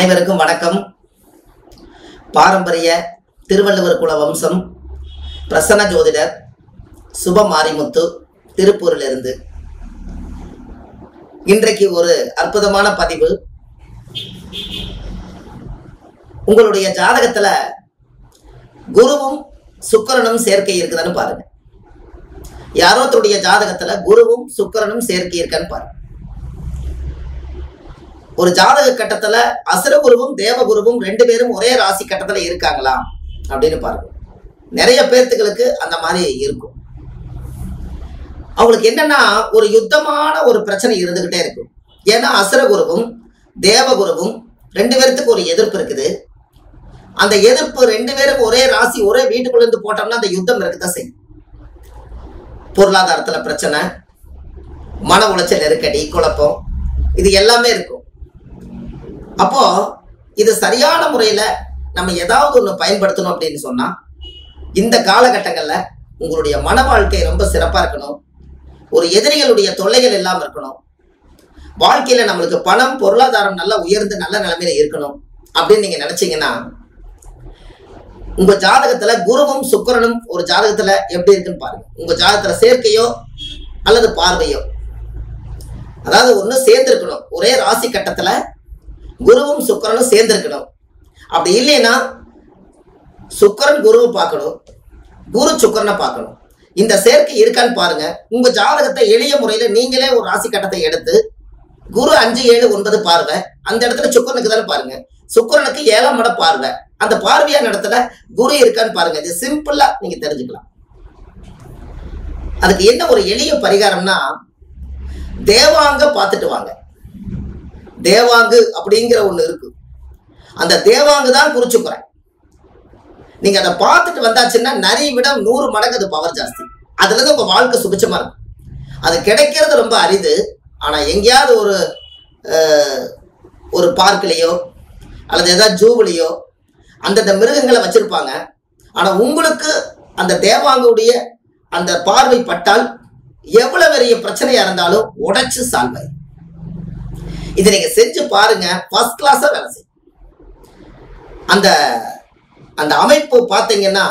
அனைவருக்கும் வணக்கம் பாரம்பரிய திருவள்ளுவர் குல வம்சம் பிரசன்ன ஜோதிடர் சுப மாரிமுத்து திருப்பூரிலிருந்து இன்றைக்கு ஒரு அற்புதமான பதிவு உங்களுடைய ஜாதகத்துல குருவும் சுக்கிரனும் சேர்க்கை இருக்குதான்னு பாருங்க யாரோத்தருடைய ஜாதகத்துல குருவும் சுக்கிரனும் சேர்க்கை இருக்கான்னு பாருங்க ஒரு ஜாதக கட்டத்துல அசுரகுருவும் தேவகுருவும் ரெண்டு பேரும் ஒரே ராசி கட்டத்துல இருக்காங்களா அப்படின்னு பாருங்க நிறைய பேர்த்துகளுக்கு அந்த மாதிரி இருக்கும் அவங்களுக்கு என்னன்னா ஒரு யுத்தமான ஒரு பிரச்சனை இருந்துகிட்டே இருக்கும் ஏன்னா அசுரகுருவும் தேவகுருவும் ரெண்டு பேர்த்துக்கு ஒரு எதிர்ப்பு இருக்குது அந்த எதிர்ப்பு ரெண்டு பேரும் ஒரே ராசி ஒரே வீட்டுக்குள்ள இருந்து போட்டோம்னா அந்த யுத்தம் இருக்குதான் செய்யும் பொருளாதாரத்துல பிரச்சனை மன உளைச்சல் நெருக்கடி குழப்பம் இது எல்லாமே இருக்கும் அப்போ இது சரியான முறையில நம்ம ஏதாவது ஒன்று பயன்படுத்தணும் அப்படின்னு சொன்னா இந்த காலகட்டங்கள்ல உங்களுடைய மன வாழ்க்கை ரொம்ப சிறப்பா இருக்கணும் ஒரு எதிரிகளுடைய தொல்லைகள் இல்லாம இருக்கணும் வாழ்க்கையில நம்மளுக்கு பணம் பொருளாதாரம் நல்லா உயர்ந்து நல்ல நிலைமையில இருக்கணும் அப்படின்னு நீங்க நினைச்சீங்கன்னா உங்க ஜாதகத்துல குருவும் சுக்கிரனும் ஒரு ஜாதகத்துல எப்படி இருக்குன்னு பாருங்க உங்க ஜாதகத்துல சேர்க்கையோ அல்லது பார்வையோ அதாவது ஒண்ணு சேர்ந்திருக்கணும் ஒரே ராசி கட்டத்துல குருவும் சுக்கிரனும் சேர்ந்திருக்கணும் அப்படி இல்லைன்னா சுக்கிரன் குருவை பார்க்கணும் குரு சுக்கிரனை பார்க்கணும் இந்த சேர்க்கை இருக்கான்னு பாருங்க உங்க ஜாதகத்தை எளிய முறையில நீங்களே ஒரு ராசி கட்டத்தை எடுத்து குரு அஞ்சு ஏழு ஒன்பது பார்வை அந்த இடத்துல சுக்கிரனுக்கு தானே பாருங்க சுக்கிரனுக்கு ஏழாம் இடம் பார்வை அந்த பார்வையான இடத்துல குரு இருக்கான்னு பாருங்க இது சிம்பிளா நீங்க தெரிஞ்சுக்கலாம் அதுக்கு என்ன ஒரு எளிய பரிகாரம்னா தேவாங்க பார்த்துட்டு வாங்க தேவாங்கு அப்படிங்கிற ஒண்ணு இருக்கு அந்த தேவாங்கு தான் குறிச்சுக்கிறேன் நீங்க அதை பார்த்துட்டு வந்தாச்சுன்னா நிறைய விட நூறு மடங்கு அது பவர் ஜாஸ்தி அதுல இருந்து உங்க வாழ்க்கை சுபிச்சமா இருக்கும் அது கிடைக்கிறது ரொம்ப அரிது ஆனா எங்கேயாவது ஒரு அஹ், ஒரு பார்க்லயோ அல்லது ஏதாவது ஜூவிலையோ அந்தந்த மிருகங்களை வச்சிருப்பாங்க ஆனா உங்களுக்கு அந்த தேவாங்குடைய அந்த பார்வை பட்டால் எவ்வளவு பெரிய பிரச்சனையா இருந்தாலும் உடைச்சு சால்வ் ஆயிடும் இதை நீங்க செஞ்சு பாருங்க ஃபர்ஸ்ட் கிளாஸா வேலை செய்யும் அந்த அந்த அமைப்பு பார்த்தீங்கன்னா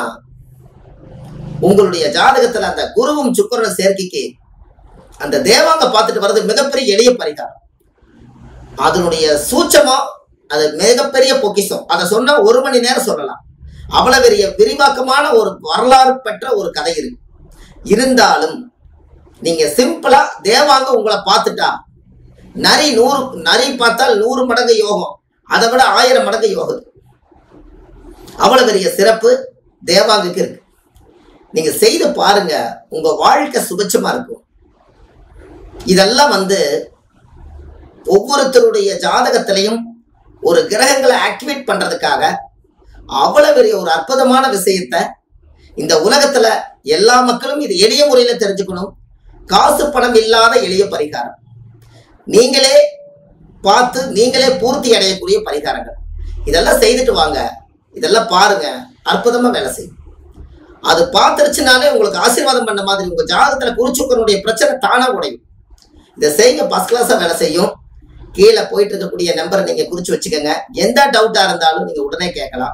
உங்களுடைய ஜாதகத்துல அந்த குருவும் சுக்கிரனும் சேர்க்கைக்கு அந்த தேவாங்க பார்த்துட்டு வர்றது மிகப்பெரிய எளிய பரிகாரம் அதனுடைய சூட்சமம் அது மிகப்பெரிய பொக்கிஷம் அதை சொன்னா ஒரு மணி நேரம் சொல்லலாம் அவ்வளவு பெரிய விரிவாக்கமான ஒரு வரலாறு பெற்ற ஒரு கதை இருக்கு இருந்தாலும் நீங்க சிம்பிளா தேவாங்க உங்களை பார்த்துட்டா நரி நூறு நரி பார்த்தால் நூறு மடங்கு யோகம் அதை விட ஆயிரம் மடங்கு யோகம் அவ்வளவு பெரிய சிறப்பு தேவாங்குக்கு இருக்கு நீங்க செய்து பாருங்க உங்க வாழ்க்கை சுபிட்சமா இருக்கும் இதெல்லாம் வந்து ஒவ்வொருத்தருடைய ஜாதகத்திலையும் ஒரு கிரகங்களை ஆக்டிவேட் பண்றதுக்காக அவ்வளவு பெரிய ஒரு அற்புதமான விஷயத்த இந்த உலகத்துல எல்லா மக்களும் இது எளிய முறையில தெரிஞ்சுக்கணும் காசு பணம் இல்லாத எளிய பரிகாரம் நீங்களே பார்த்து நீங்களே பூர்த்தி அடையக்கூடிய பரிகாரங்கள் இதெல்லாம் செய்துட்டு வாங்க இதெல்லாம் பாருங்க அற்புதமா வேலை செய்யும் அது பார்த்துருச்சுனாலே உங்களுக்கு ஆசீர்வாதம் பண்ண மாதிரி உங்க ஜாதகத்துல குறிச்சுக்கனுடைய பிரச்சனை தானா உடையும் இதை செய்யுங்க ஃபர்ஸ்ட் கிளாஸா வேலை செய்யும் கீழே போயிட்டு இருக்கக்கூடிய நம்பரை நீங்க குறிச்சு வச்சுக்கோங்க எந்த டவுட்டா இருந்தாலும் நீங்க உடனே கேட்கலாம்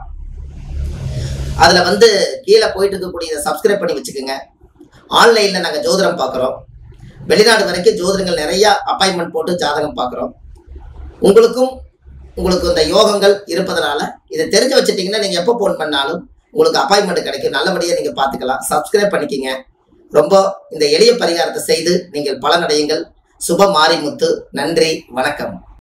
அதுல வந்து கீழே போயிட்டு இருக்கக்கூடிய இதை சப்ஸ்கிரைப் பண்ணி வச்சுக்கோங்க ஆன்லைன்ல நாங்க ஜோதிடம் பார்க்குறோம் வெளிநாடு வரைக்கும் ஜோதிடங்கள் நிறைய அப்பாயின்மெண்ட் போட்டு ஜாதகம் பார்க்குறோம் உங்களுக்கும் உங்களுக்கு இந்த யோகங்கள் இருப்பதனால இதை தெரிஞ்சு வச்சுட்டீங்கன்னா நீங்க எப்போ ஃபோன் பண்ணாலும் உங்களுக்கு அப்பாயின்மெண்ட் கிடைக்கும் நல்லபடியாக நீங்க பார்த்துக்கலாம் சப்ஸ்கிரைப் பண்ணிக்கிங்க ரொம்ப இந்த எளிய பரிகாரத்தை செய்து நீங்கள் பலனடையுங்கள் சுப மாரிமுத்து நன்றி வணக்கம்